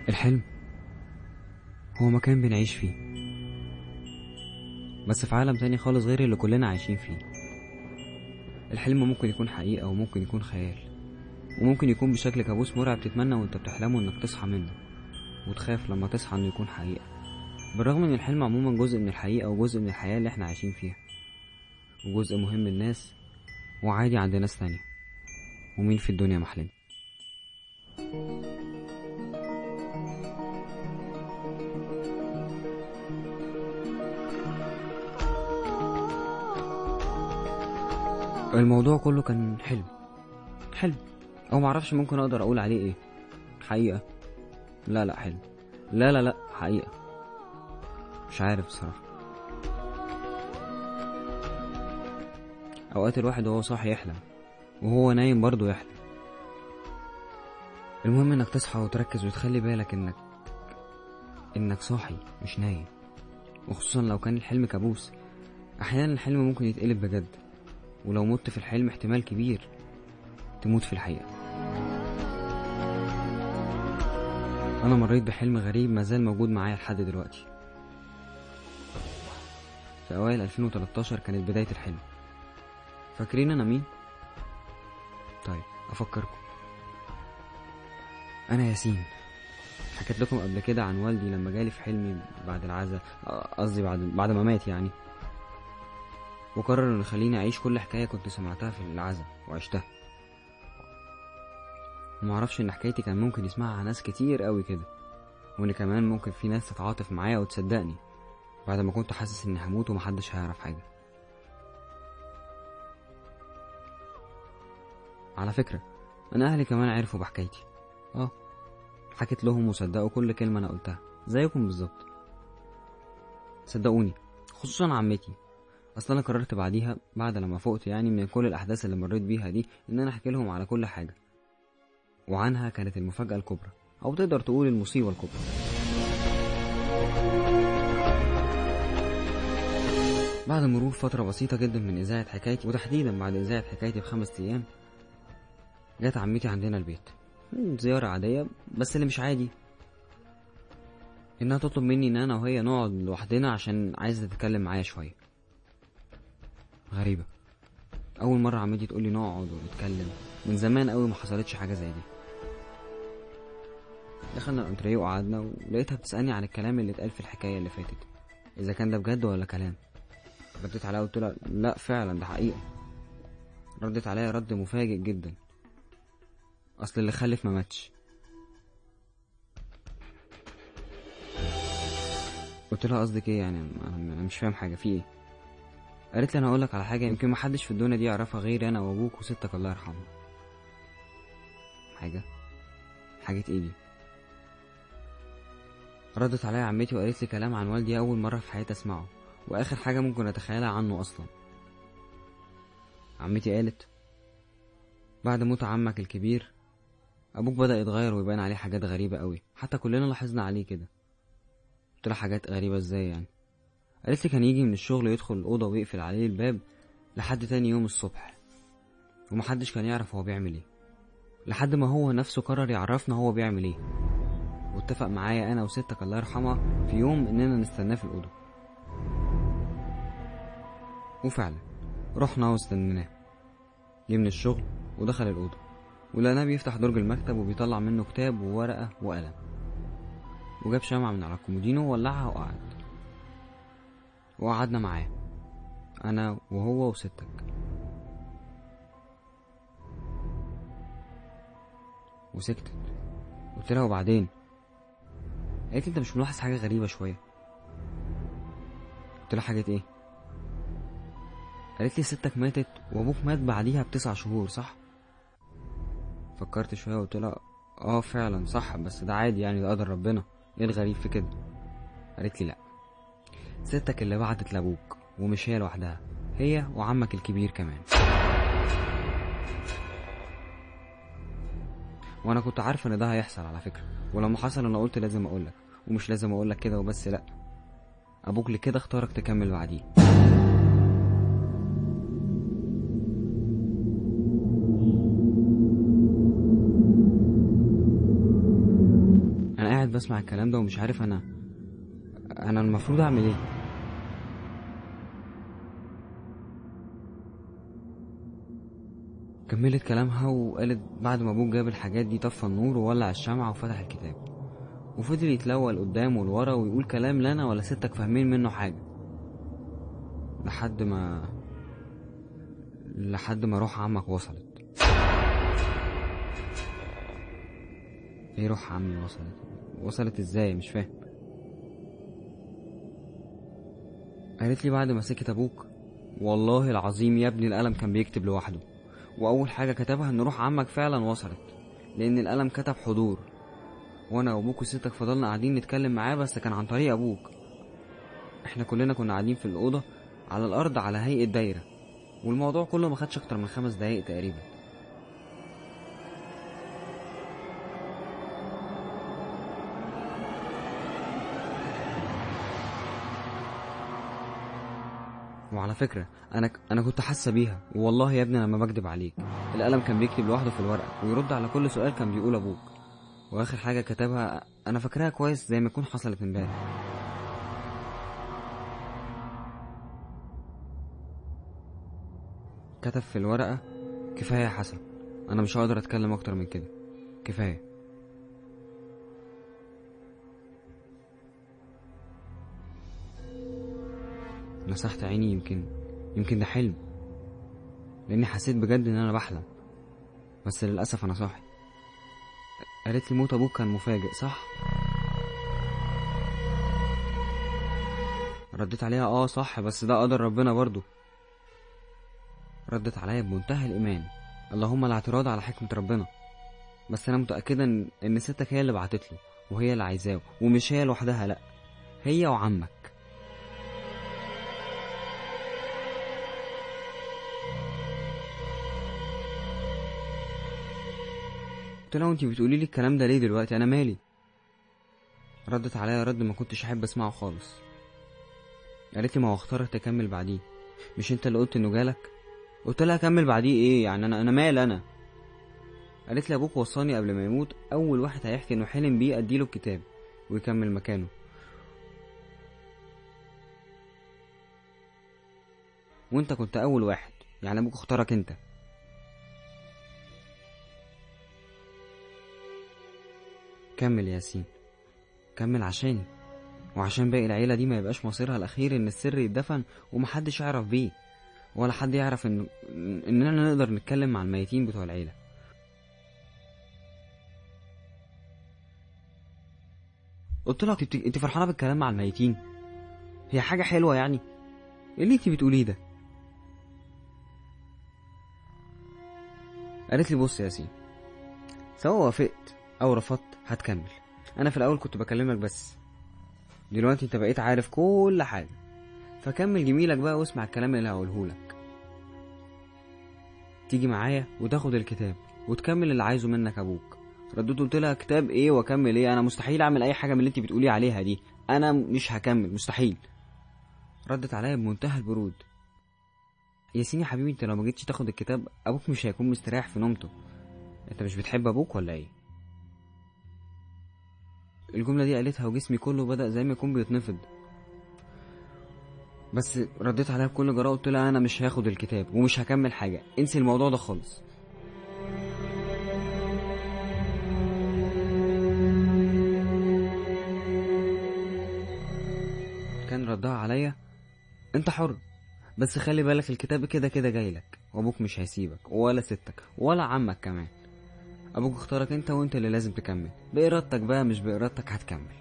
الحلم هو مكان بنعيش فيه بس في عالم تاني خالص غير اللي كلنا عايشين فيه الحلم ممكن يكون حقيقة وممكن يكون خيال وممكن يكون بشكل كابوس مرعب تتمنى وانت بتحلمه انك تصحى منه وتخاف لما تصحى انه يكون حقيقة بالرغم ان الحلم عموما جزء من الحقيقة وجزء من الحياة اللي احنا عايشين فيها وجزء مهم للناس وعادي عند ناس تانية ومين في الدنيا محلم الموضوع كله كان حلم حلم او معرفش ممكن اقدر اقول عليه ايه حقيقة لا لا حلم لا لا لا حقيقة مش عارف بصراحة اوقات الواحد وهو صاحي يحلم وهو نايم برضه يحلم المهم انك تصحى وتركز وتخلي بالك انك انك صاحي مش نايم وخصوصا لو كان الحلم كابوس احيانا الحلم ممكن يتقلب بجد ولو مت في الحلم احتمال كبير تموت في الحقيقة أنا مريت بحلم غريب مازال موجود معايا لحد دلوقتي في أوائل 2013 كانت بداية الحلم فاكرين أنا مين؟ طيب أفكركم أنا ياسين حكيت لكم قبل كده عن والدي لما جالي في حلمي بعد العزاء قصدي بعد بعد ما مات يعني وقرر انه يخليني اعيش كل حكايه كنت سمعتها في العزاء وعشتها ومعرفش ان حكايتي كان ممكن يسمعها ناس كتير قوي كده وان كمان ممكن في ناس تتعاطف معايا وتصدقني بعد ما كنت حاسس اني هموت ومحدش هيعرف حاجه على فكره انا اهلي كمان عرفوا بحكايتي اه حكيت لهم وصدقوا كل كلمه انا قلتها زيكم بالظبط صدقوني خصوصا عمتي اصل انا قررت بعديها بعد لما فقت يعني من كل الاحداث اللي مريت بيها دي ان انا احكي لهم على كل حاجه وعنها كانت المفاجاه الكبرى او تقدر تقول المصيبه الكبرى بعد مرور فترة بسيطة جدا من إذاعة حكايتي وتحديدا بعد إذاعة حكايتي بخمس أيام جت عمتي عندنا البيت زيارة عادية بس اللي مش عادي إنها تطلب مني إن أنا وهي نقعد لوحدنا عشان عايزة تتكلم معايا شوية غريبة أول مرة عمتي تقولي نقعد ونتكلم من زمان قوي ما حصلتش حاجة زي دي دخلنا الانتريه وقعدنا ولقيتها بتسألني عن الكلام اللي اتقال في الحكاية اللي فاتت إذا كان ده بجد ولا كلام رديت عليها وقلت لها لا فعلا ده حقيقة ردت عليا رد مفاجئ جدا أصل اللي خلف ما ماتش قلت لها قصدك ايه يعني انا مش فاهم حاجه في ايه قالت لي انا هقول لك على حاجه يمكن محدش في الدنيا دي يعرفها غيري انا وابوك وستك الله يرحمه حاجه حاجه ايه دي ردت عليا عمتي وقالت لي كلام عن والدي اول مره في حياتي اسمعه واخر حاجه ممكن اتخيلها عنه اصلا عمتي قالت بعد موت عمك الكبير ابوك بدا يتغير ويبان عليه حاجات غريبه قوي حتى كلنا لاحظنا عليه كده قلت لها حاجات غريبه ازاي يعني قالت لي كان يجي من الشغل يدخل الأوضة ويقفل عليه الباب لحد تاني يوم الصبح ومحدش كان يعرف هو بيعمل ايه لحد ما هو نفسه قرر يعرفنا هو بيعمل ايه واتفق معايا انا وستك الله يرحمها في يوم اننا نستناه في الأوضة وفعلا رحنا واستنيناه جه من الشغل ودخل الأوضة ولقيناه بيفتح درج المكتب وبيطلع منه كتاب وورقة وقلم وجاب شمعة من على الكومودينو وولعها وقعد وقعدنا معاه انا وهو وستك وسكتت قلت لها وبعدين قالت لي انت مش ملاحظ حاجه غريبه شويه قلت لها حاجه ايه قالت لي ستك ماتت وابوك مات بعديها بتسع شهور صح فكرت شويه وقلت لها اه فعلا صح بس ده عادي يعني ده قدر ربنا ايه الغريب في كده قالت لي لا ستك اللي بعتت لابوك ومش هي لوحدها هي وعمك الكبير كمان وانا كنت عارفه ان ده هيحصل على فكره ولما حصل انا قلت لازم اقولك ومش لازم اقولك كده وبس لا ابوك لكده اختارك تكمل بعديه بسمع الكلام ده ومش عارف انا انا المفروض اعمل ايه كملت كلامها وقالت بعد ما ابوك جاب الحاجات دي طفى النور وولع الشمعة وفتح الكتاب وفضل يتلول قدام ولورا ويقول كلام لا انا ولا ستك فاهمين منه حاجة لحد ما لحد ما روح عمك وصلت ايه روح عمي وصلت وصلت ازاي مش فاهم قالت لي بعد ما سكت ابوك والله العظيم يا ابني القلم كان بيكتب لوحده واول حاجه كتبها ان روح عمك فعلا وصلت لان القلم كتب حضور وانا وابوك وستك فضلنا قاعدين نتكلم معاه بس كان عن طريق ابوك احنا كلنا كنا قاعدين في الاوضه على الارض على هيئه دايره والموضوع كله ما خدش اكتر من خمس دقايق تقريبا وعلى فكرة أنا أنا كنت حاسة بيها والله يا ابني أنا ما بكدب عليك القلم كان بيكتب لوحده في الورقة ويرد على كل سؤال كان بيقول أبوك وآخر حاجة كتبها أنا فاكراها كويس زي ما يكون حصلت امبارح كتب في الورقة كفاية يا حسن أنا مش هقدر أتكلم أكتر من كده كفاية مسحت عيني يمكن يمكن ده حلم لاني حسيت بجد ان انا بحلم بس للاسف انا صاحي قالت لي موت ابوك كان مفاجئ صح رديت عليها اه صح بس ده قدر ربنا برضو ردت عليا بمنتهى الايمان اللهم لا اعتراض على حكمة ربنا بس انا متأكدة ان ان ستك هي اللي بعتت له وهي اللي عايزاه ومش هي لوحدها لا هي وعمك قلت لها انتي بتقولي لي الكلام ده ليه دلوقتي انا مالي ردت عليا رد ما كنتش احب اسمعه خالص قالت لي ما هو اختارك تكمل بعديه مش انت اللي قلت انه جالك قلت لها كمل بعديه ايه يعني انا انا مال انا قالت لي ابوك وصاني قبل ما يموت اول واحد هيحكي انه حلم بيه اديله الكتاب ويكمل مكانه وانت كنت اول واحد يعني ابوك اختارك انت كمل يا ياسين كمل عشاني وعشان باقي العيلة دي ما يبقاش مصيرها الأخير إن السر يتدفن ومحدش يعرف بيه ولا حد يعرف إن إننا نقدر نتكلم مع الميتين بتوع العيلة قلت لها انت انت فرحانة بالكلام مع الميتين هي حاجة حلوة يعني ايه اللي انت بتقوليه ده قالت لي بص يا ياسين سواء وافقت او رفضت هتكمل انا في الاول كنت بكلمك بس دلوقتي انت بقيت عارف كل حاجه فكمل جميلك بقى واسمع الكلام اللي هقوله لك تيجي معايا وتاخد الكتاب وتكمل اللي عايزه منك ابوك رديت قلت لها كتاب ايه واكمل ايه انا مستحيل اعمل اي حاجه من اللي انت بتقولي عليها دي انا مش هكمل مستحيل ردت عليا بمنتهى البرود ياسين يا حبيبي انت لو ما جيتش تاخد الكتاب ابوك مش هيكون مستريح في نومته انت مش بتحب ابوك ولا ايه الجملة دي قالتها وجسمي كله بدأ زي ما يكون بيتنفض بس رديت عليها بكل جراءة قلت لها أنا مش هاخد الكتاب ومش هكمل حاجة انسي الموضوع ده خالص كان ردها عليا انت حر بس خلي بالك الكتاب كده كده جايلك وابوك مش هيسيبك ولا ستك ولا عمك كمان ابوك اختارك انت وانت اللي لازم تكمل بارادتك بقى مش بارادتك هتكمل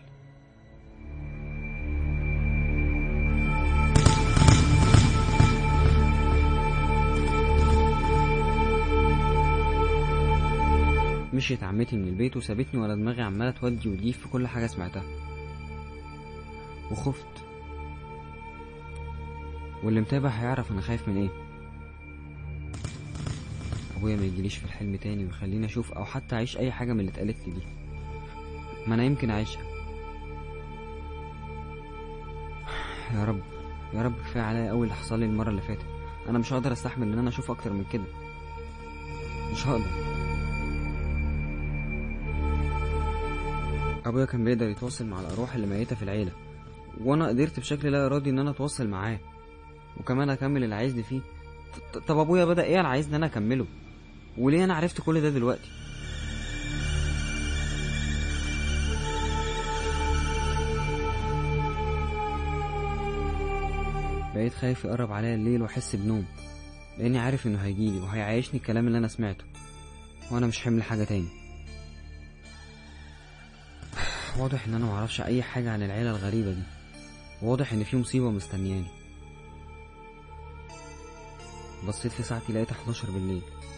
مشيت عمتي من البيت وسابتني ولا دماغي عمالة تودي وتجيب في كل حاجة سمعتها وخفت واللي متابع هيعرف انا خايف من ايه ابويا ما يجيليش في الحلم تاني ويخليني اشوف او حتى اعيش اي حاجه من اللي اتقالت لي دي ما انا يمكن اعيشها يا رب يا رب كفايه عليا قوي اللي حصل لي المره اللي فاتت انا مش هقدر استحمل ان انا اشوف اكتر من كده مش هقدر ابويا كان بيقدر يتواصل مع الارواح اللي ميته في العيله وانا قدرت بشكل لا ارادي ان انا اتواصل معاه وكمان اكمل اللي عايزني فيه ط- طب ابويا بدا ايه انا عايزني انا اكمله وليه انا عرفت كل ده دلوقتي بقيت خايف يقرب عليا الليل واحس بنوم لاني عارف انه هيجيلي وهيعيشني الكلام اللي انا سمعته وانا مش حمل حاجه تاني واضح ان انا معرفش اي حاجه عن العيله الغريبه دي واضح ان في مصيبه مستنياني بصيت في ساعتي لقيت 11 بالليل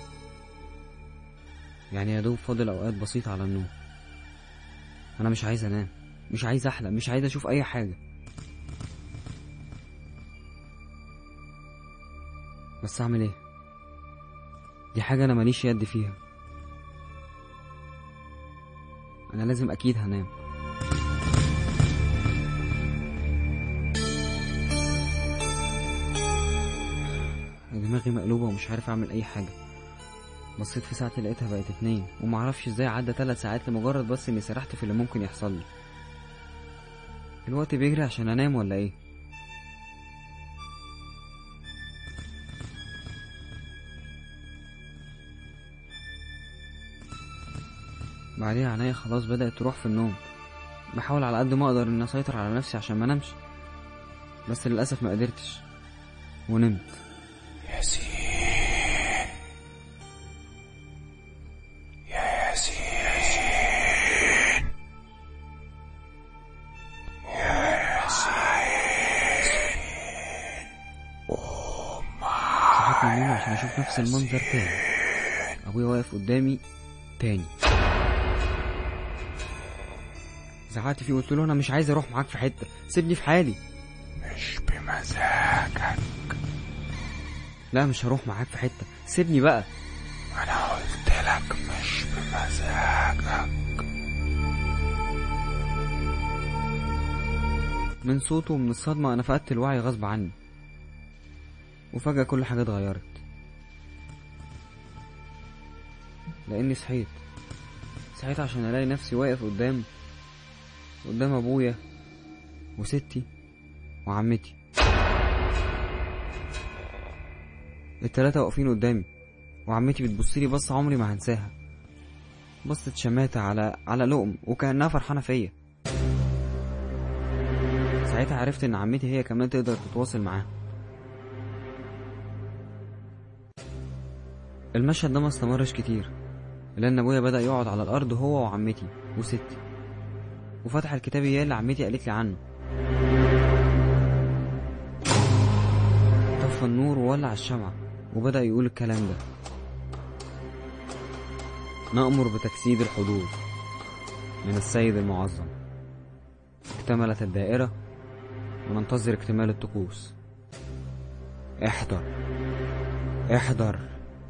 يعني يا دوب فاضل اوقات بسيطه على النوم انا مش عايز انام مش عايز احلم مش عايز اشوف اي حاجه بس اعمل ايه دي حاجه انا ماليش يد فيها انا لازم اكيد هنام دماغي مقلوبة ومش عارف اعمل اي حاجة بصيت في ساعتي لقيتها بقت اتنين ومعرفش ازاي عدى تلات ساعات لمجرد بس اني سرحت في اللي ممكن يحصل لي الوقت بيجري عشان انام ولا ايه بعديها عينيا خلاص بدأت تروح في النوم بحاول على قد ما اقدر ان اسيطر على نفسي عشان ما انامش بس للاسف ما قدرتش ونمت ياسين يا ياسين صحيت من النوم عشان اشوف نفس المنظر تاني ابويا واقف قدامي تاني زعقت فيه وقلت له انا مش عايز اروح معاك في حته سيبني في حالي مش بمزاجك لا مش هروح معاك في حته سيبني بقى انا قلت لك مش بمزاجك من صوته ومن الصدمه انا فقدت الوعي غصب عني وفجاه كل حاجه اتغيرت لاني صحيت صحيت عشان الاقي نفسي واقف قدام قدام ابويا وستي وعمتي التلاتة واقفين قدامي وعمتي بتبصلي بصة عمري ما هنساها بصة شماتة على على لقم وكأنها فرحانة فيا ساعتها عرفت ان عمتي هي كمان تقدر تتواصل معاها المشهد ده ما استمرش كتير لان ابويا بدأ يقعد على الارض هو وعمتي وستي وفتح الكتاب اياه اللي عمتي قالت لي عنه طفى النور وولع الشمعة وبدأ يقول الكلام ده نأمر بتجسيد الحضور من السيد المعظم اكتملت الدائرة وننتظر اكتمال الطقوس احضر احضر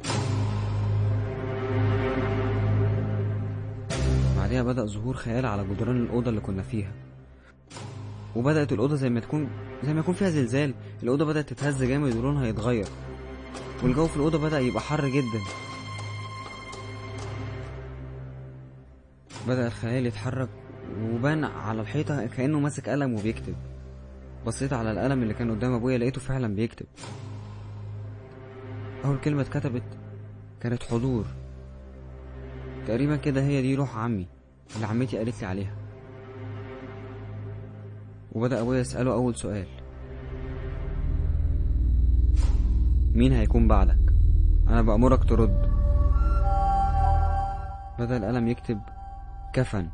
بعدها بدأ ظهور خيال على جدران الأوضة اللي كنا فيها وبدأت الأوضة زي ما تكون زي ما يكون فيها زلزال الأوضة بدأت تتهز جامد ولونها يتغير والجو في الأوضة بدأ يبقى حر جدا بدأ الخيال يتحرك وبان على الحيطة كأنه ماسك قلم وبيكتب بصيت على القلم اللي كان قدام أبويا لقيته فعلا بيكتب أول كلمة اتكتبت كانت حضور تقريبا كده هي دي روح عمي اللي عمتي قالت لي عليها وبدأ أبويا يسأله أول سؤال مين هيكون بعدك أنا بأمرك ترد بدأ القلم يكتب كفن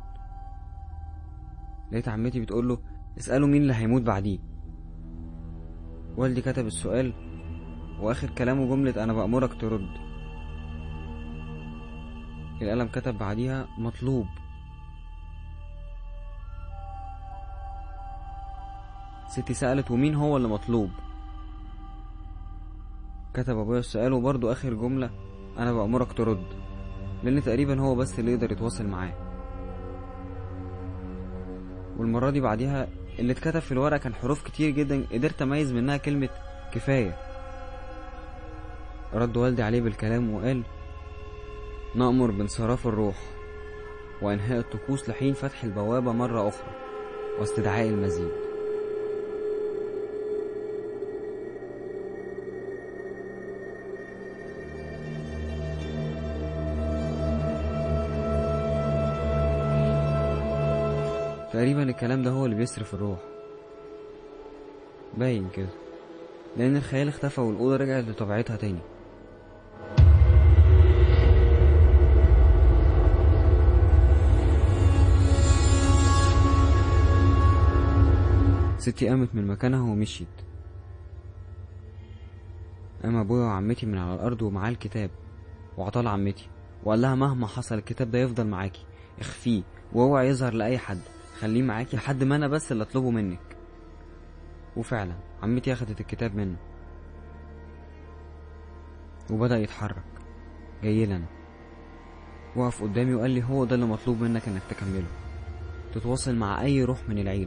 لقيت عمتي بتقول له اسأله مين اللي هيموت بعديه والدي كتب السؤال وآخر كلامه جملة أنا بأمرك ترد القلم كتب بعديها مطلوب ستي سألت ومين هو اللي مطلوب كتب أبويا السؤال وبرضه آخر جملة أنا بأمرك ترد لأن تقريبا هو بس اللي يقدر يتواصل معاه والمرة دي بعديها اللي اتكتب في الورقة كان حروف كتير جدا قدرت أميز منها كلمة كفاية رد والدي عليه بالكلام وقال نأمر بانصراف الروح وإنهاء الطقوس لحين فتح البوابة مرة أخرى واستدعاء المزيد تقريبا الكلام ده هو اللي بيصرف الروح باين كده لأن الخيال اختفى والأوضة رجعت لطبيعتها تاني ستي قامت من مكانها ومشيت قام ابويا وعمتي من على الارض ومعاه الكتاب وعطاه لعمتي وقال لها مهما حصل الكتاب ده يفضل معاكي اخفيه واوعى يظهر لاي حد خليه معاكي لحد ما انا بس اللي اطلبه منك وفعلا عمتي اخدت الكتاب منه وبدأ يتحرك جاي لنا وقف قدامي وقال لي هو ده اللي مطلوب منك انك تكمله تتواصل مع اي روح من العيله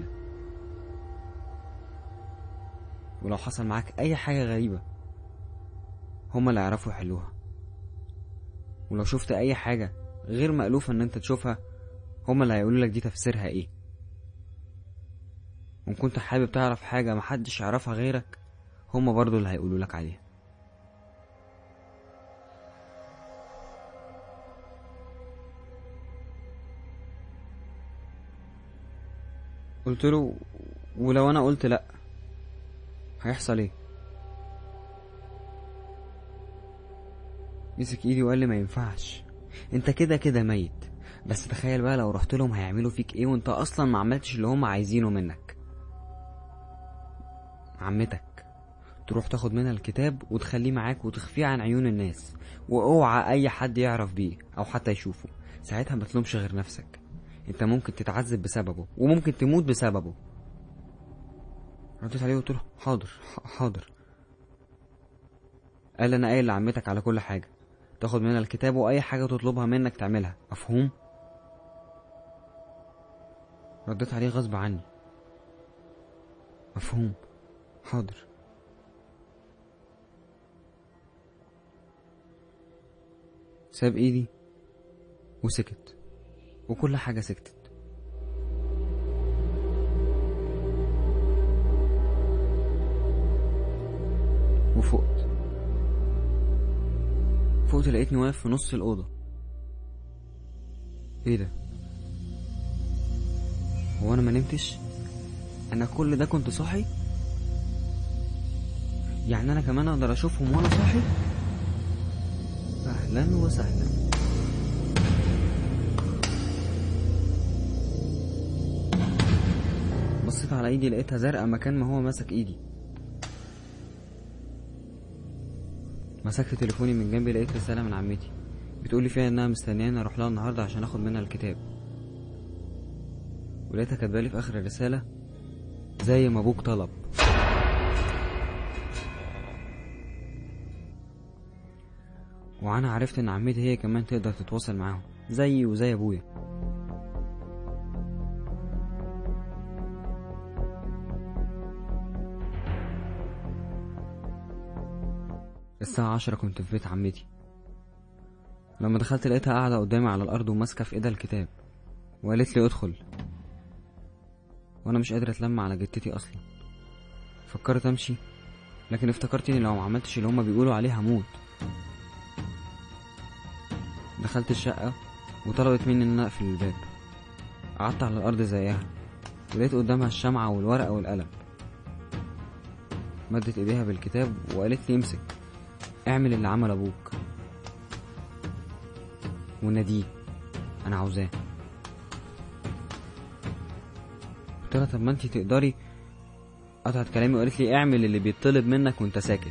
ولو حصل معاك اي حاجة غريبة هما اللي يعرفوا يحلوها ولو شفت اي حاجة غير مألوفة ان انت تشوفها هما اللي هيقولوا لك دي تفسيرها ايه وان كنت حابب تعرف حاجة محدش يعرفها غيرك هما برضو اللي هيقولوا لك عليها قلت له ولو انا قلت لا هيحصل ايه مسك ايدي وقال لي ما ينفعش انت كده كده ميت بس تخيل بقى لو رحت لهم هيعملوا فيك ايه وانت اصلا ما عملتش اللي هم عايزينه منك عمتك تروح تاخد منها الكتاب وتخليه معاك وتخفيه عن عيون الناس واوعى اي حد يعرف بيه او حتى يشوفه ساعتها ما تلومش غير نفسك انت ممكن تتعذب بسببه وممكن تموت بسببه رديت عليه وقلت له حاضر ح- حاضر قال انا قايل لعمتك على كل حاجه تاخد منها الكتاب واي حاجه تطلبها منك تعملها مفهوم رديت عليه غصب عني مفهوم حاضر ساب ايدي وسكت وكل حاجه سكتت وفقت فقت لقيتني واقف في نص الأوضة ايه ده هو انا ما نمتش انا كل ده كنت صاحي يعني انا كمان اقدر اشوفهم وانا صاحي اهلا وسهلا بصيت على ايدي لقيتها زرقاء مكان ما هو ماسك ايدي مسكت تليفوني من جنبي لقيت رسالة من عمتي بتقولي فيها انها مستنياني اروح لها النهارده عشان اخد منها الكتاب ولقيتها كاتبالي في اخر الرسالة زي ما ابوك طلب وانا عرفت ان عمتي هي كمان تقدر تتواصل معاهم زيي وزي ابويا الساعة عشرة كنت في بيت عمتي لما دخلت لقيتها قاعدة قدامي على الأرض وماسكة في إيدها الكتاب وقالت لي ادخل وأنا مش قادر أتلم على جتتي أصلا فكرت أمشي لكن افتكرت إني لو ما عملتش اللي هما بيقولوا عليه هموت دخلت الشقة وطلبت مني إن أنا أقفل الباب قعدت على الأرض زيها ولقيت قدامها الشمعة والورقة والقلم مدت إيديها بالكتاب وقالت لي امسك اعمل اللي عمل ابوك وناديه انا عاوزاه قلت لها طب ما انتي تقدري قطعت كلامي وقالت لي اعمل اللي بيطلب منك وانت ساكت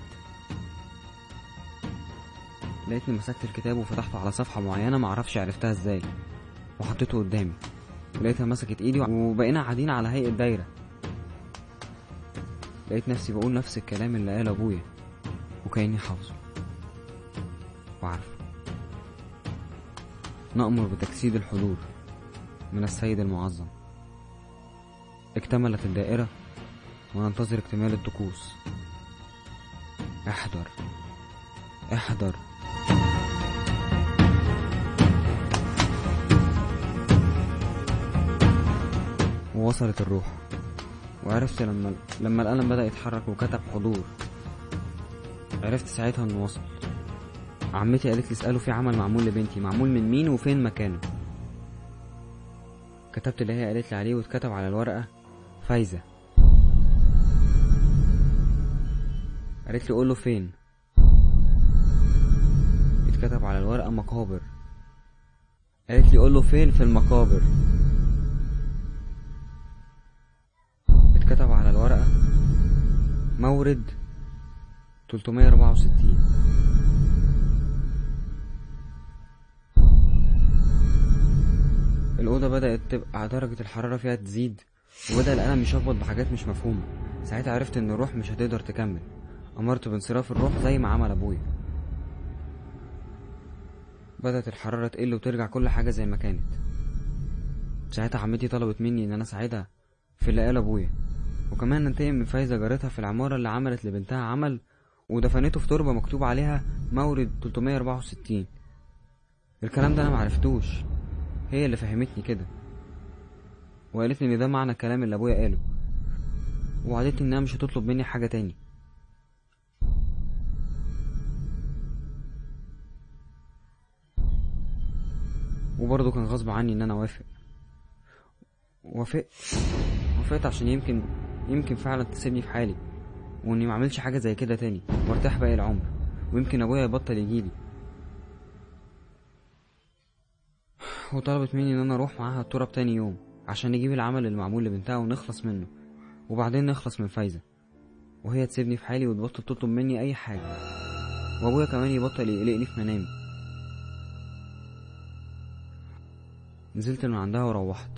لقيتني مسكت الكتاب وفتحته على صفحة معينة معرفش عرفتها ازاي وحطيته قدامي ولقيتها مسكت ايدي وبقينا قاعدين على هيئة دايرة لقيت نفسي بقول نفس الكلام اللي قاله ابويا وكأني حافظه وعارفه نأمر بتجسيد الحضور من السيد المعظم اكتملت الدائرة وننتظر اكتمال الطقوس احضر احضر ووصلت الروح وعرفت لما لما القلم بدأ يتحرك وكتب حضور عرفت ساعتها انه وصل عمتي قالت لي اسأله في عمل معمول لبنتي معمول من مين وفين مكانه كتبت اللي هي قالت لي عليه واتكتب على الورقة فايزة قالت لي قول له فين اتكتب على الورقة مقابر قالت لي قول له فين في المقابر اتكتب على الورقة مورد 364 الأوضة بدأت تبقى درجة الحرارة فيها تزيد وبدأ القلم يشخبط بحاجات مش مفهومة ساعتها عرفت إن الروح مش هتقدر تكمل أمرت بانصراف الروح زي ما عمل أبويا بدأت الحرارة تقل وترجع كل حاجة زي ما كانت ساعتها عمتي طلبت مني إن أنا أساعدها في اللي قال أبويا وكمان ننتقم من فايزة جارتها في العمارة اللي عملت لبنتها عمل ودفنته في تربة مكتوب عليها مورد 364 الكلام ده أنا معرفتوش هي اللي فهمتني كده وقالت لي إن ده معنى الكلام اللي أبويا قاله ووعدتني إنها مش هتطلب مني حاجة تاني وبرضه كان غصب عني إن أنا أوافق وافقت وافقت عشان يمكن يمكن فعلا تسيبني في حالي واني ما اعملش حاجه زي كده تاني وارتاح باقي العمر ويمكن ابويا يبطل يجيلي وطلبت مني ان انا اروح معاها التراب تاني يوم عشان نجيب العمل المعمول لبنتها ونخلص منه وبعدين نخلص من فايزة وهي تسيبني في حالي وتبطل تطلب مني اي حاجة وابويا كمان يبطل يقلقني في منامي نزلت من عندها وروحت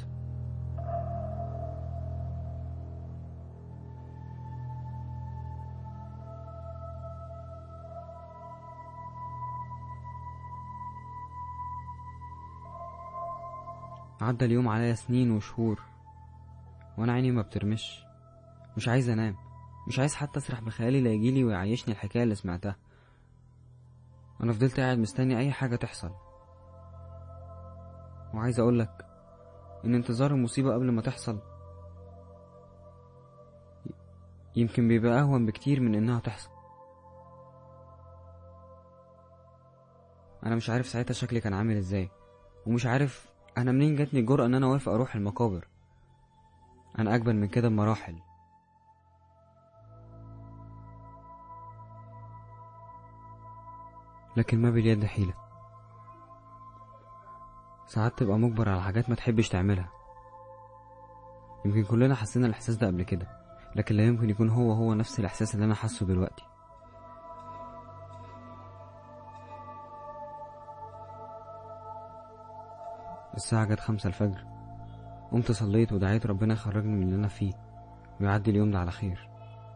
عدى اليوم عليا سنين وشهور وانا عيني ما بترمش مش عايز انام مش عايز حتى اسرح بخيالي لا يجيلي ويعيشني الحكايه اللي سمعتها انا فضلت قاعد مستني اي حاجه تحصل وعايز اقولك ان انتظار المصيبه قبل ما تحصل يمكن بيبقى اهون بكتير من انها تحصل انا مش عارف ساعتها شكلي كان عامل ازاي ومش عارف انا منين جاتني الجرأة ان انا اوافق اروح المقابر انا اجبل من كده بمراحل لكن ما باليد حيلة ساعات تبقى مجبر على حاجات ما تحبش تعملها يمكن كلنا حسينا الاحساس ده قبل كده لكن لا يمكن يكون هو هو نفس الاحساس اللي انا حاسه دلوقتي الساعة جت خمسة الفجر قمت صليت ودعيت ربنا يخرجني من اللي أنا فيه ويعدي اليوم ده على خير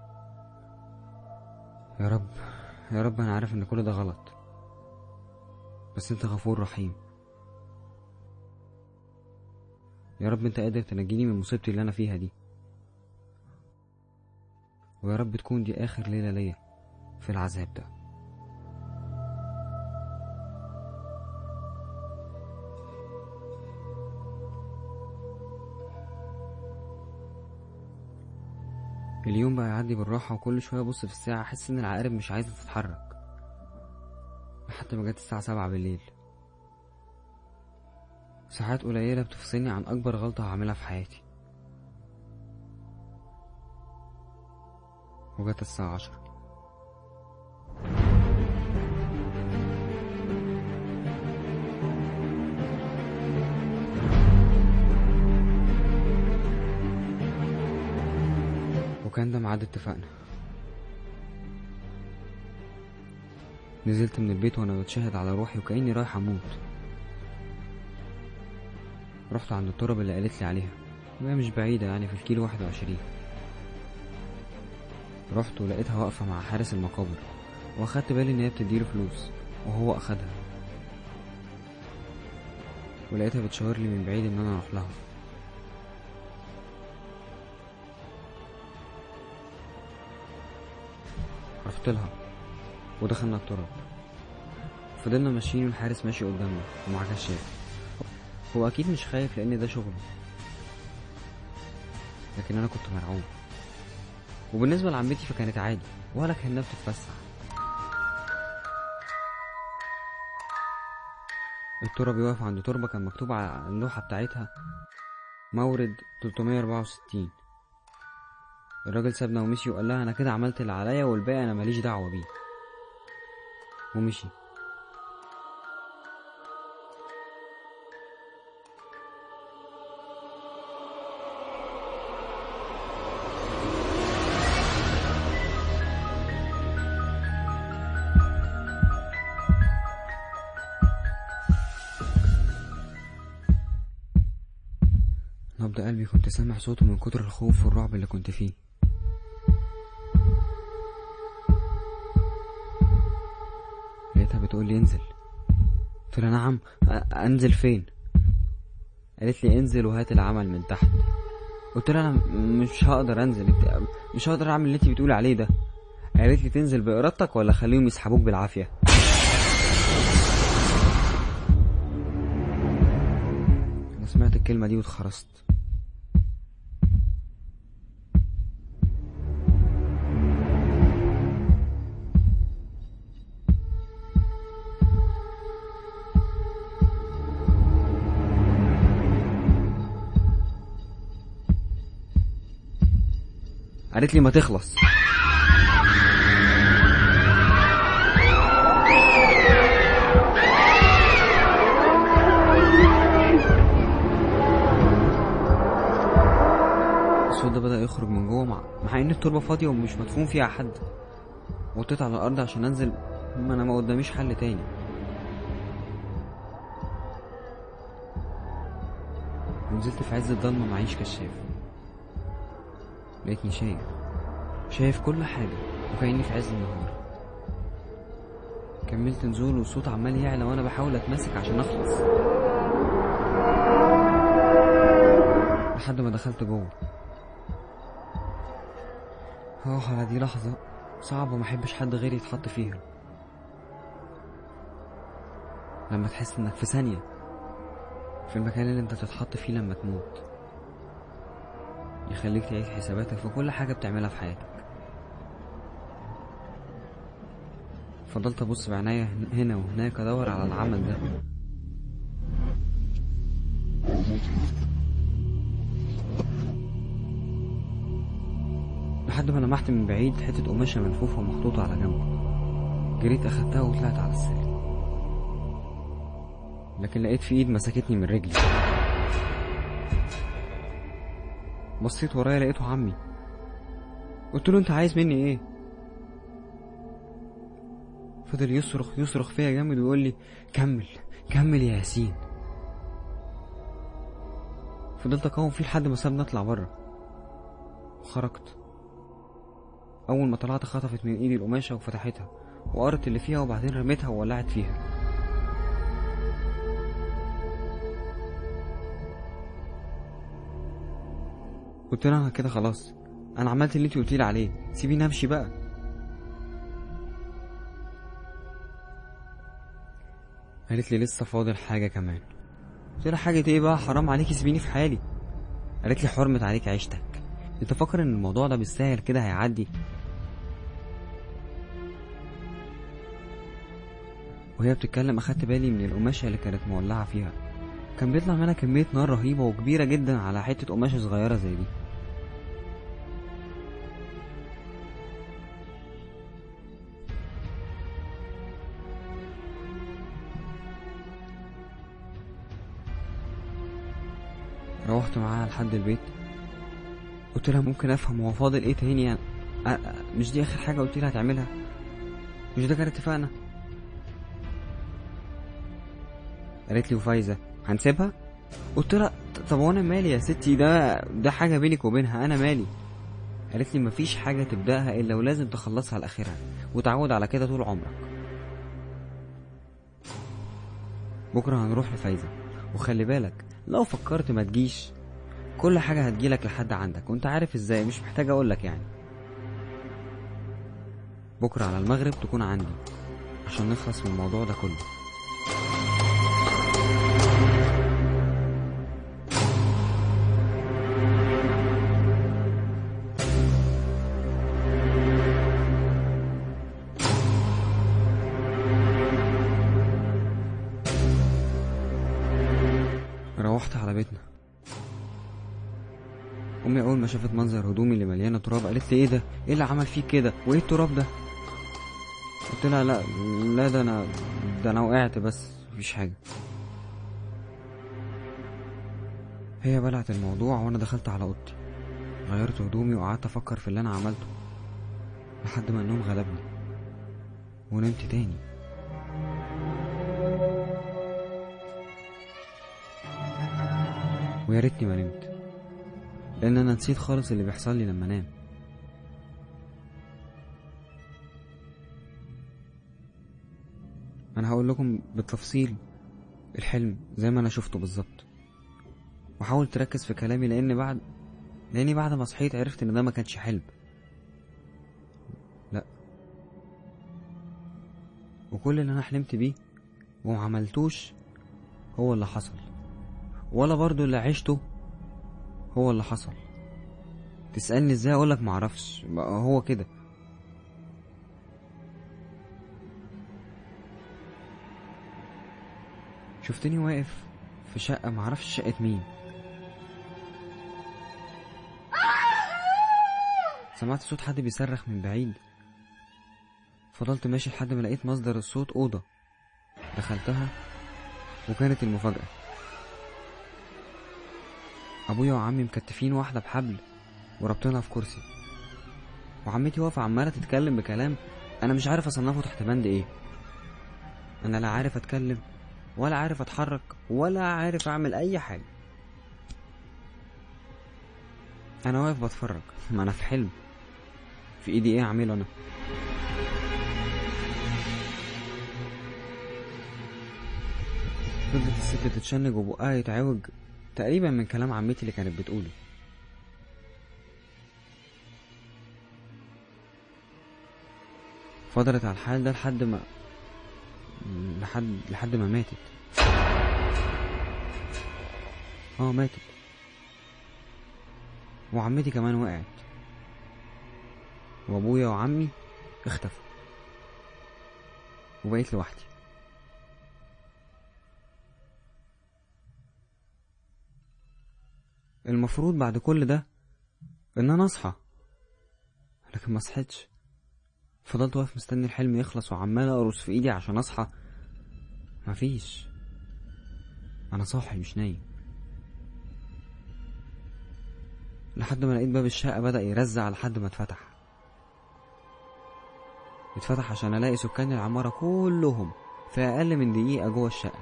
يا رب يا رب أنا عارف إن كل ده غلط بس أنت غفور رحيم يا رب أنت قادر تنجيني من مصيبتي اللي أنا فيها دي ويا رب تكون دي آخر ليلة ليا في العذاب ده اليوم بقى يعدي بالراحة وكل شوية أبص في الساعة أحس إن العقارب مش عايزة تتحرك لحد ما جت الساعة سبعة بالليل ساعات قليلة بتفصلني عن أكبر غلطة هعملها في حياتي وجت الساعة عشرة وكان ده ميعاد اتفاقنا نزلت من البيت وانا بتشهد على روحي وكأني رايح اموت رحت عند الترب اللي قالت لي عليها وهي مش بعيدة يعني في الكيلو واحد وعشرين رحت ولقيتها واقفة مع حارس المقابر واخدت بالي ان هي بتديله فلوس وهو اخدها ولقيتها بتشاور لي من بعيد ان انا اروح لها رحت لها ودخلنا التراب فضلنا ماشيين والحارس ماشي قدامنا ومعاه كشاف هو اكيد مش خايف لان ده شغله لكن انا كنت مرعوب وبالنسبه لعمتي فكانت عادي ولا كانها بتتفسح التربي واقف عند تربه كان مكتوب على اللوحه بتاعتها مورد 364 الراجل سابنا ومشي وقال لها انا كده عملت اللي عليا والباقي انا ماليش دعوه بيه ومشي نبض قلبي كنت سامع صوته من كتر الخوف والرعب اللي كنت فيه لقيتها بتقول لي انزل قلت لها نعم أ- انزل فين قالت لي انزل وهات العمل من تحت قلت لها انا م- مش هقدر انزل انت مش هقدر اعمل اللي انت بتقولي عليه ده قالت لي تنزل بارادتك ولا خليهم يسحبوك بالعافيه انا سمعت الكلمه دي واتخرست قالت لي ما تخلص الصوت ده بدأ يخرج من جوه مع, مع ان التربة فاضية ومش مدفون فيها حد وطيت على الأرض عشان أنزل ما أنا ما قداميش حل تاني ونزلت في عز الضلمة معيش كشاف لقيتني شايف شايف كل حاجة وكأني في عز النهار كملت نزول والصوت عمال يعلى وأنا بحاول أتماسك عشان أخلص لحد ما دخلت جوه اه على دي لحظة صعبة ما احبش حد غيري يتحط فيها لما تحس انك في ثانية في المكان اللي انت تتحط فيه لما تموت يخليك تعيد حساباتك في كل حاجة بتعملها في حياتك فضلت ابص بعناية هنا وهناك ادور على العمل ده لحد ما لمحت من بعيد حتة قماشة ملفوفة ومحطوطة على جنب جريت أخدتها وطلعت على السلم لكن لقيت في إيد مسكتني من رجلي بصيت ورايا لقيته عمي قلت له انت عايز مني ايه فضل يصرخ يصرخ فيا جامد ويقول لي كمل كمل يا ياسين فضلت اقاوم فيه لحد ما سابني اطلع بره وخرجت اول ما طلعت خطفت من ايدي القماشه وفتحتها وقرت اللي فيها وبعدين رميتها وولعت فيها قلت لها انا كده خلاص انا عملت اللي انت قلتيلي عليه سيبيني امشي بقى قالت لي لسه فاضل حاجه كمان قلت لها حاجه ايه بقى حرام عليكي سيبيني في حالي قالت لي حرمت عليك عيشتك انت فاكر ان الموضوع ده بالسهل كده هيعدي وهي بتتكلم اخدت بالي من القماشه اللي كانت مولعه فيها كان بيطلع منها كميه نار رهيبه وكبيره جدا على حته قماشه صغيره زي دي روحت معاها لحد البيت قلت لها ممكن افهم هو فاضل ايه تاني يعني أ- أ- مش دي اخر حاجه قلت لها هتعملها مش ده كان اتفقنا قالت لي وفايزه هنسيبها قلت لها "ط- طب وانا مالي يا ستي ده ده حاجه بينك وبينها انا مالي قالت لي مفيش حاجه تبداها الا ولازم تخلصها لاخرها وتعود على كده طول عمرك بكره هنروح لفايزه وخلي بالك لو فكرت ما تجيش كل حاجة هتجيلك لحد عندك وانت عارف ازاي مش محتاج اقولك يعني بكرة على المغرب تكون عندي عشان نخلص من الموضوع ده كله على بيتنا امي اول ما شافت منظر هدومي اللي مليانه تراب قالت لي ايه ده ايه اللي عمل فيك كده وايه التراب ده قلت لها لا لا ده انا ده انا وقعت بس مفيش حاجه هي بلعت الموضوع وانا دخلت على اوضتي غيرت هدومي وقعدت افكر في اللي انا عملته لحد ما النوم غلبني ونمت تاني ويا ريتني ما نمت لان انا نسيت خالص اللي بيحصل لي لما انام انا هقول لكم بالتفصيل الحلم زي ما انا شفته بالظبط وحاول تركز في كلامي لان بعد لاني بعد ما صحيت عرفت ان ده ما كانش حلم لا وكل اللي انا حلمت بيه وما عملتوش هو اللي حصل ولا برضو اللي عشته هو اللي حصل تسألني ازاي اقولك معرفش بقى هو كده شفتني واقف في شقة معرفش شقة مين سمعت صوت حد بيصرخ من بعيد فضلت ماشي لحد ما لقيت مصدر الصوت أوضة دخلتها وكانت المفاجأة أبويا وعمي مكتفين واحدة بحبل وربطينها في كرسي وعمتي واقفة عمالة تتكلم بكلام أنا مش عارف أصنفه تحت بند إيه أنا لا عارف أتكلم ولا عارف أتحرك ولا عارف أعمل أي حاجة أنا واقف بتفرج ما أنا في حلم في إيدي إيه أعمله أنا فضلت الست تتشنج وبقها يتعوج تقريبا من كلام عمتي اللي كانت بتقوله فضلت على الحال ده لحد ما لحد لحد ما ماتت اه ماتت وعمتي كمان وقعت وابويا وعمي اختفوا وبقيت لوحدي المفروض بعد كل ده ان انا اصحى لكن ما صحيتش فضلت واقف مستني الحلم يخلص وعمال اقرص في ايدي عشان اصحى مفيش انا صاحي مش نايم لحد ما لقيت باب الشقة بدأ يرزع لحد ما اتفتح اتفتح عشان الاقي سكان العمارة كلهم في اقل من دقيقة جوه الشقة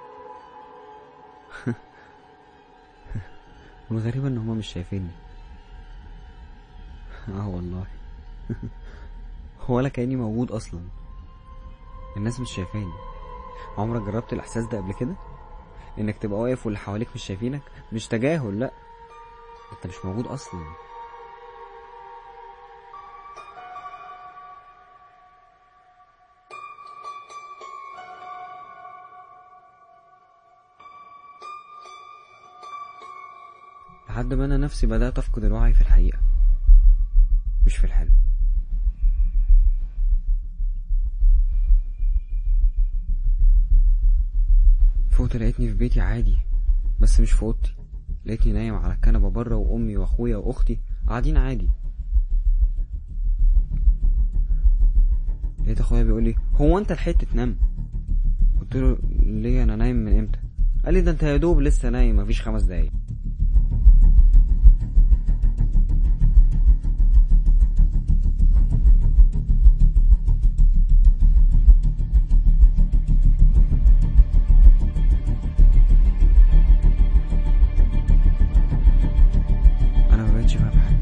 والغريب ان هما مش شايفيني اه والله ولا كاني موجود اصلا الناس مش شايفاني عمرك جربت الاحساس ده قبل كده انك تبقى واقف واللي حواليك مش شايفينك مش تجاهل لا انت مش موجود اصلا لحد ما انا نفسي بدات افقد الوعي في الحقيقه مش في الحلم فوقت لقيتني في بيتي عادي بس مش في اوضتي لقيتني نايم على الكنبة بره وأمي وأخويا وأختي قاعدين عادي لقيت أخويا بيقول لي هو أنت لحقت تنام قلت له ليه أنا نايم من إمتى قال لي ده أنت يا دوب لسه نايم مفيش خمس دقايق انا ما بقتش فاهم حاجه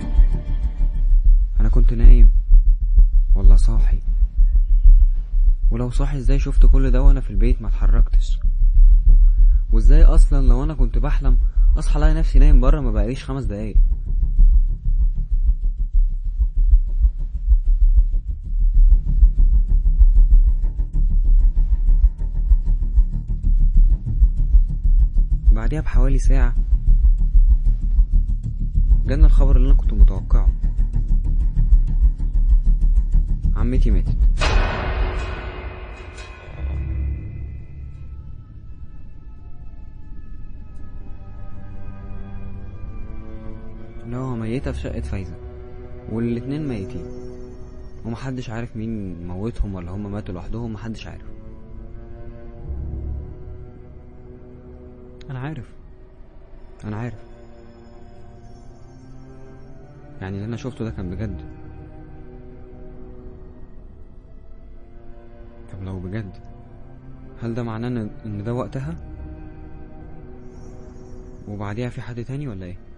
انا كنت نايم ولا صاحي ولو صاحي ازاي شفت كل ده وانا في البيت ما اتحركتش وازاي اصلا لو انا كنت بحلم اصحى الاقي نفسي نايم بره ما بقاليش خمس دقايق بعدها بحوالي ساعة جالنا الخبر اللي انا كنت متوقعه عمتي ماتت لقيتها في شقة فايزة والاتنين ميتين ومحدش عارف مين موتهم ولا هم ماتوا لوحدهم محدش عارف انا عارف انا عارف يعني اللي انا شفته ده كان بجد طب لو بجد هل ده معناه ان إن ده وقتها وبعديها في حد تاني ولا ايه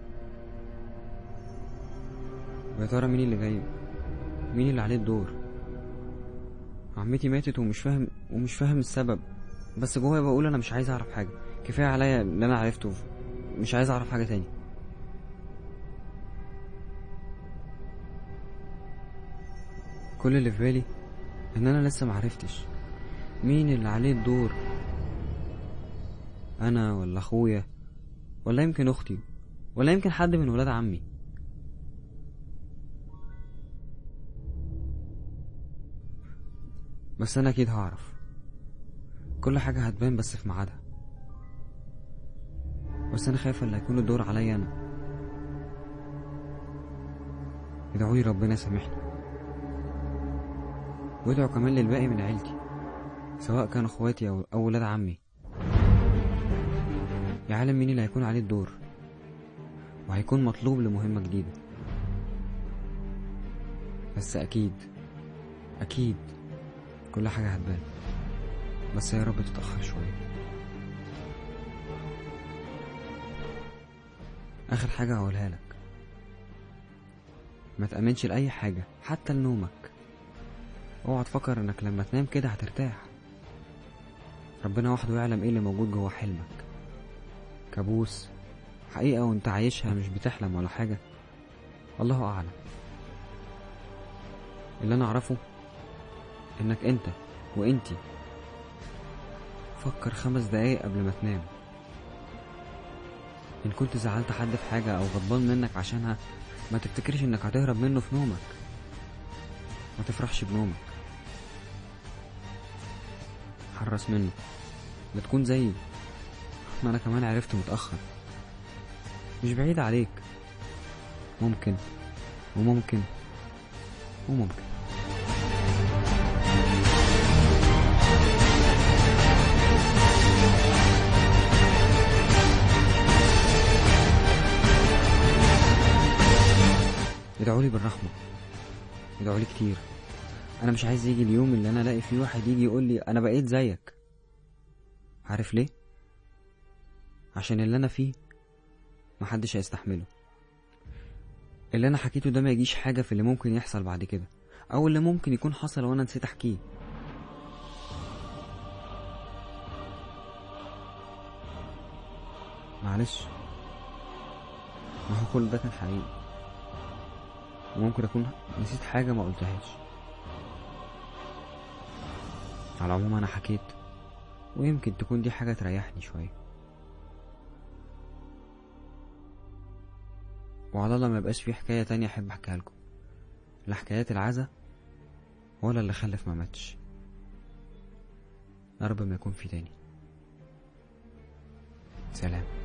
ويا ترى مين اللي جاي مين اللي عليه الدور عمتي ماتت ومش فاهم ومش فاهم السبب بس جوايا بقول انا مش عايز اعرف حاجه كفايه عليا اللي انا عرفته مش عايز اعرف حاجه تاني كل اللي في بالي ان انا لسه معرفتش مين اللي عليه الدور انا ولا اخويا ولا يمكن اختي ولا يمكن حد من ولاد عمي بس انا اكيد هعرف كل حاجة هتبان بس في ميعادها بس انا خايف اللي هيكون الدور عليا انا ادعولي ربنا يسامحني وادعوا كمان للباقي من عيلتي سواء كانوا اخواتي او او ولاد عمي يا عالم مين اللي هيكون عليه الدور وهيكون مطلوب لمهمة جديدة بس أكيد أكيد كل حاجة هتبان بس يا رب تتأخر شوية آخر حاجة هقولها لك ما تأمنش لأي حاجة حتى لنومك اوعى تفكر انك لما تنام كده هترتاح ربنا وحده يعلم ايه اللي موجود جوه حلمك كابوس حقيقة وانت عايشها مش بتحلم ولا حاجة الله أعلم اللي أنا أعرفه إنك أنت وإنتي فكر خمس دقايق قبل ما تنام إن كنت زعلت حد في حاجة أو غضبان منك عشانها ما تفتكرش إنك هتهرب منه في نومك ما تفرحش بنومك حرص منه لا تكون زيي ما انا كمان عرفت متأخر مش بعيد عليك ممكن وممكن وممكن ادعولي بالرحمة ادعولي كتير انا مش عايز يجي اليوم اللي انا الاقي فيه واحد يجي يقول لي انا بقيت زيك عارف ليه عشان اللي انا فيه محدش هيستحمله اللي انا حكيته ده ما يجيش حاجه في اللي ممكن يحصل بعد كده او اللي ممكن يكون حصل وانا نسيت احكيه معلش ما هو كل ده كان حقيقي وممكن اكون نسيت حاجه ما قلتهاش على العموم انا حكيت ويمكن تكون دي حاجه تريحني شويه وعلى الله ما يبقاش في حكايه تانية احب احكيها لكم لا حكايات العزا ولا اللي خلف ما ماتش يا رب ما يكون في تاني سلام